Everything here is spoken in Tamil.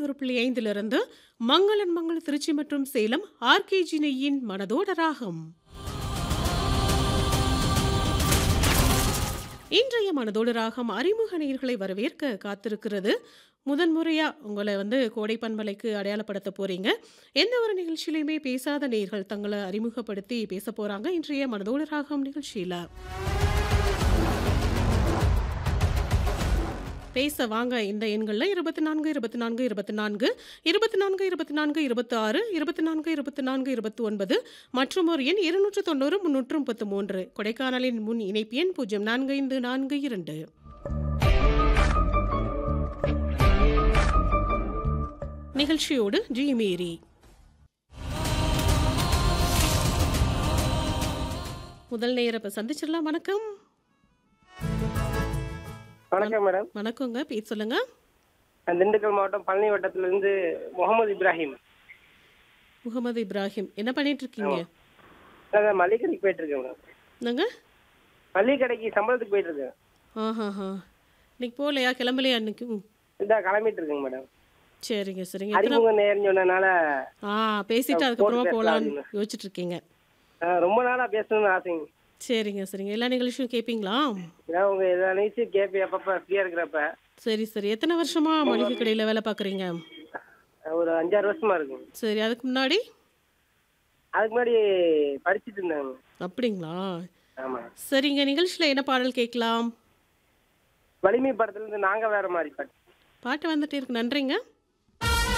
நூறு புள்ளி ஐந்திலிருந்து மங்களன் மங்கள திருச்சி மற்றும் சேலம் ஆர்கேஜி நெய்யின் மனதோட ராகம் இன்றைய மனதோடு ராகம் அறிமுக நேயர்களை வரவேற்க காத்திருக்கிறது முதன்முறையா உங்களை வந்து கோடை பண்பலைக்கு அடையாளப்படுத்த போறீங்க எந்த ஒரு நிகழ்ச்சியிலையுமே பேசாத நேயர்கள் தங்களை அறிமுகப்படுத்தி பேச போறாங்க இன்றைய மனதோடு ராகம் நிகழ்ச்சியில பேச வாங்க இந்த எண்களில் இருபத்தி நான்கு இருபத்தி நான்கு இருபத்தி நான்கு இருபத்தி நான்கு இருபத்தி நான்கு இருபத்தி ஆறு இருபத்தி நான்கு இருபத்தி நான்கு இருபத்தி ஒன்பது மற்றும் ஒரு எண் இருநூற்று தொண்ணூறு முன்னூற்று முப்பத்து மூன்று கொடைக்கானலின் முன் இணைப்பு எண் பூஜ்ஜியம் நான்கு ஐந்து நான்கு இரண்டு நிகழ்ச்சியோடு ஜி மேரி முதல் நேரம் இப்ப சந்திச்சிடலாம் வணக்கம் வணக்கம் மேடம் வணக்கங்க பேர் சொல்லுங்க நான் திண்டுக்கல் மாவட்டம் பழனி வட்டத்திலிருந்து முகமது இப்ராஹிம் முகமது இப்ராஹிம் என்ன பண்ணிட்டு இருக்கீங்க நான் மளிகை கடைக்கு போயிட்டு இருக்கேன் மேடம் என்னங்க மளிகை கடைக்கு சம்பளத்துக்கு போயிட்டு இருக்கேன் ஆஹாஹா இன்னைக்கு போகலையா கிளம்பலையா இன்னைக்கு ம். இந்த கிளம்பிட்டு இருக்கேங்க மேடம் சரிங்க சரிங்க எத்தனை அறிமுகம் நேரம் சொன்னனால ஆ பேசிட்டு அதுக்கப்புறமா போகலான்னு யோசிச்சுட்டு இருக்கீங்க ஆஹ், ரொம்ப நாளா பேசணும்னு ஆசைங்க சரிங்க சரிங்க எல்லா நிகழ்ச்சியும் கேட்பீங்களா ஏதாவது உங்க எதா நினைச்சு கேட்பேன் அப்பப்ப ஃப்ரீயா இருக்கிறப்ப சரி சரி எத்தனை வருஷமா மளிகை கடையில் வேலை பார்க்குறீங்க ஒரு அஞ்சாறு வருஷமா இருக்குங்க சரி அதுக்கு முன்னாடி அதுக்கு முன்னாடி படிச்சிட்டு இருந்தாங்க அப்படிங்களா ஆமா சரிங்க நிகழ்ச்சியில் என்ன பாடல் கேட்கலாம் வலிமை படத்துல இருந்து நாங்க வேற மாதிரி பாட்டு பாட்டு வந்துட்டே இருக்கு நன்றிங்க